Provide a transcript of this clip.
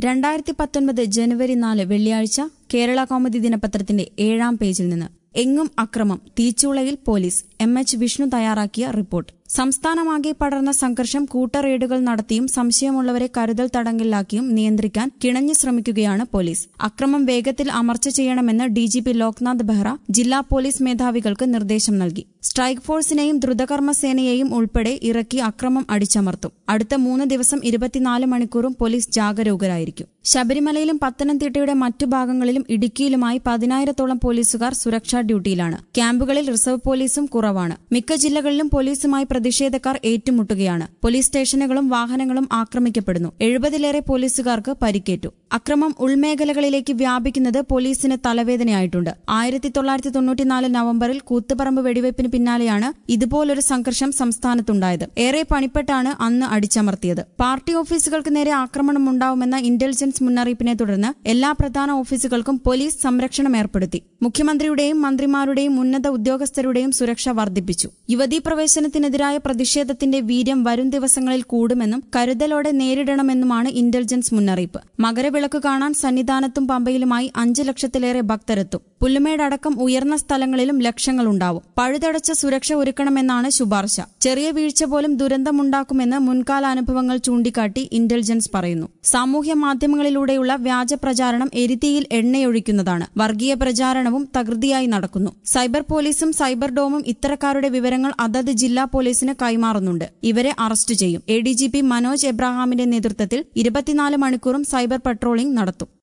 രണ്ടായിരത്തി പത്തൊൻപത് ജനുവരി നാല് വെള്ളിയാഴ്ച കേരള കൗമുദി ദിനപത്രത്തിന്റെ ഏഴാം പേജിൽ നിന്ന് എങ്ങും അക്രമം തീച്ചൂളയിൽ പോലീസ് എം എച്ച് വിഷ്ണു തയ്യാറാക്കിയ റിപ്പോർട്ട് സംസ്ഥാനമാകെ പടർന്ന സംഘർഷം കൂട്ടറെയ്ഡുകൾ നടത്തിയും സംശയമുള്ളവരെ കരുതൽ തടങ്കലിലാക്കിയും നിയന്ത്രിക്കാൻ കിണഞ്ഞു ശ്രമിക്കുകയാണ് പോലീസ് അക്രമം വേഗത്തിൽ അമർച്ച ചെയ്യണമെന്ന് ഡിജിപി ലോക്നാഥ് ബെഹ്റ ജില്ലാ പോലീസ് മേധാവികൾക്ക് നിർദ്ദേശം നൽകി സ്ട്രൈക്ക് ഫോഴ്സിനെയും ദ്രുതകർമ്മ സേനയെയും ഉൾപ്പെടെ ഇറക്കി അക്രമം അടിച്ചമർത്തും അടുത്ത മൂന്ന് ദിവസം ഇരുപത്തിനാല് മണിക്കൂറും പോലീസ് ജാഗരൂകരായിരിക്കും ശബരിമലയിലും പത്തനംതിട്ടയുടെ മറ്റു ഭാഗങ്ങളിലും ഇടുക്കിയിലുമായി പതിനായിരത്തോളം പോലീസുകാർ സുരക്ഷാ ഡ്യൂട്ടിയിലാണ് ക്യാമ്പുകളിൽ റിസർവ് പോലീസും കുറവാണ് മിക്ക ജില്ലകളിലും പോലീസുമായി പ്രതിഷേധക്കാർ ഏറ്റുമുട്ടുകയാണ് പോലീസ് സ്റ്റേഷനുകളും വാഹനങ്ങളും ആക്രമിക്കപ്പെടുന്നു എഴുപതിലേറെ പോലീസുകാർക്ക് പരിക്കേറ്റു അക്രമം ഉൾമേഖലകളിലേക്ക് വ്യാപിക്കുന്നത് പോലീസിന് തലവേദനയായിട്ടുണ്ട് ആയിരത്തി തൊള്ളായിരത്തി തൊണ്ണൂറ്റിനാല് നവംബറിൽ കൂത്തുപറമ്പ് വെടിവയ്പ്പിന് പിന്നാലെയാണ് ഇതുപോലൊരു സംഘർഷം സംസ്ഥാനത്തുണ്ടായത് ഏറെ പണിപ്പെട്ടാണ് അന്ന് അടിച്ചമർത്തിയത് പാർട്ടി ഓഫീസുകൾക്ക് നേരെ ആക്രമണമുണ്ടാവുമെന്ന ഇന്റലിജൻസ് മുന്നറിയിപ്പിനെ തുടർന്ന് എല്ലാ പ്രധാന ഓഫീസുകൾക്കും പോലീസ് സംരക്ഷണം ഏർപ്പെടുത്തി മുഖ്യമന്ത്രിയുടെയും മന്ത്രിമാരുടെയും ഉന്നത ഉദ്യോഗസ്ഥരുടെയും സുരക്ഷ വർദ്ധിപ്പിച്ചു യുവതീ പ്രവേശനത്തിനെതിരായ പ്രതിഷേധത്തിന്റെ വീര്യം വരും ദിവസങ്ങളിൽ കൂടുമെന്നും കരുതലോടെ നേരിടണമെന്നുമാണ് ഇന്റലിജൻസ് മുന്നറിയിപ്പ് മകരവിളക്ക് കാണാൻ സന്നിധാനത്തും പമ്പയിലുമായി അഞ്ച് ലക്ഷത്തിലേറെ ഭക്തരെത്തും പുല്ലുമേടടക്കം ഉയർന്ന സ്ഥലങ്ങളിലും ലക്ഷങ്ങളുണ്ടാവും പഴുതടച്ച സുരക്ഷ ഒരുക്കണമെന്നാണ് ശുപാർശ ചെറിയ വീഴ്ച പോലും ദുരന്തമുണ്ടാക്കുമെന്ന് മുൻകാല അനുഭവങ്ങൾ ചൂണ്ടിക്കാട്ടി ഇന്റലിജൻസ് പറയുന്നു സാമൂഹ്യ മാധ്യമങ്ങളിലൂടെയുള്ള വ്യാജ പ്രചാരണം എരിതിയിൽ എണ്ണയൊഴിക്കുന്നതാണ് വർഗീയ പ്രചാരണവും തകൃതിയായി നടക്കുന്നു സൈബർ പോലീസും സൈബർ ഡോമും ഇത്തരക്കാരുടെ വിവരങ്ങൾ അതത് ജില്ലാ പോലീസിന് കൈമാറുന്നുണ്ട് ഇവരെ അറസ്റ്റ് ചെയ്യും A D G P Manoj എബ്രാഹാമിന്റെ നേതൃത്വത്തിൽ ഇരുപത്തിനാല് മണിക്കൂറും സൈബർ പട്രോളിംഗ് നടത്തും